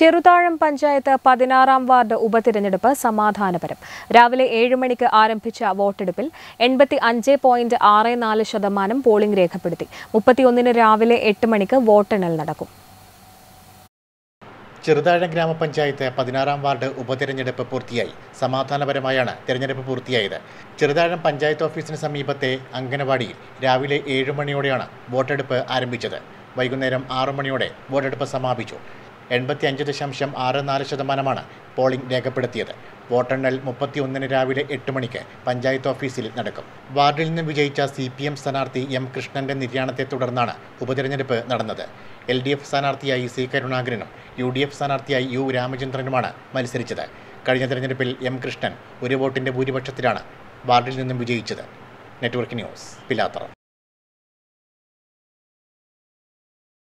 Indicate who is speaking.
Speaker 1: ചെറുതാഴം പഞ്ചായത്ത് പതിനാറാം വാർഡ് ഉപതിരഞ്ഞെടുപ്പ് സമാധാനപരം രാവിലെ ഏഴ് മണിക്ക് ആരംഭിച്ച വോട്ടെടുപ്പിൽ എൺപത്തി അഞ്ച് പോയിന്റ് ആറ് നാല് ശതമാനം പോളിംഗ് രേഖപ്പെടുത്തി മുപ്പത്തിയൊന്നിന് രാവിലെ എട്ട് മണിക്ക് വോട്ടെണ്ണൽ നടക്കും
Speaker 2: ചെറുതാഴം ഗ്രാമപഞ്ചായത്ത് പതിനാറാം വാർഡ് ഉപതെരഞ്ഞെടുപ്പ് പൂർത്തിയായി സമാധാനപരമായാണ് തെരഞ്ഞെടുപ്പ് പൂർത്തിയായത് ചെറുതാഴം പഞ്ചായത്ത് ഓഫീസിന് സമീപത്തെ അംഗനവാടിയിൽ രാവിലെ ഏഴ് മണിയോടെയാണ് വോട്ടെടുപ്പ് ആരംഭിച്ചത് വൈകുന്നേരം ആറു മണിയോടെ വോട്ടെടുപ്പ് സമാപിച്ചു എൺപത്തി അഞ്ച് ദശാംശം ആറ് നാല് ശതമാനമാണ് പോളിംഗ് രേഖപ്പെടുത്തിയത് വോട്ടെണ്ണൽ മുപ്പത്തിയൊന്നിന് രാവിലെ എട്ട് മണിക്ക് പഞ്ചായത്ത് ഓഫീസിൽ നടക്കും വാർഡിൽ നിന്ന് വിജയിച്ച സി പി എം സ്ഥാനാർത്ഥി എം കൃഷ്ണന്റെ നിര്യാണത്തെ തുടർന്നാണ് ഉപതെരഞ്ഞെടുപ്പ് നടന്നത് എൽ ഡി എഫ് സ്ഥാനാർത്ഥിയായി സി കരുണാകരനും യു ഡി എഫ് സ്ഥാനാർത്ഥിയായി യു രാമചന്ദ്രനുമാണ് മത്സരിച്ചത് കഴിഞ്ഞ തെരഞ്ഞെടുപ്പിൽ എം കൃഷ്ണൻ ഒരു വോട്ടിന്റെ ഭൂരിപക്ഷത്തിലാണ് വാർഡിൽ നിന്നും വിജയിച്ചത് നെറ്റ്വർക്ക് ന്യൂസ് പിലാത്തറ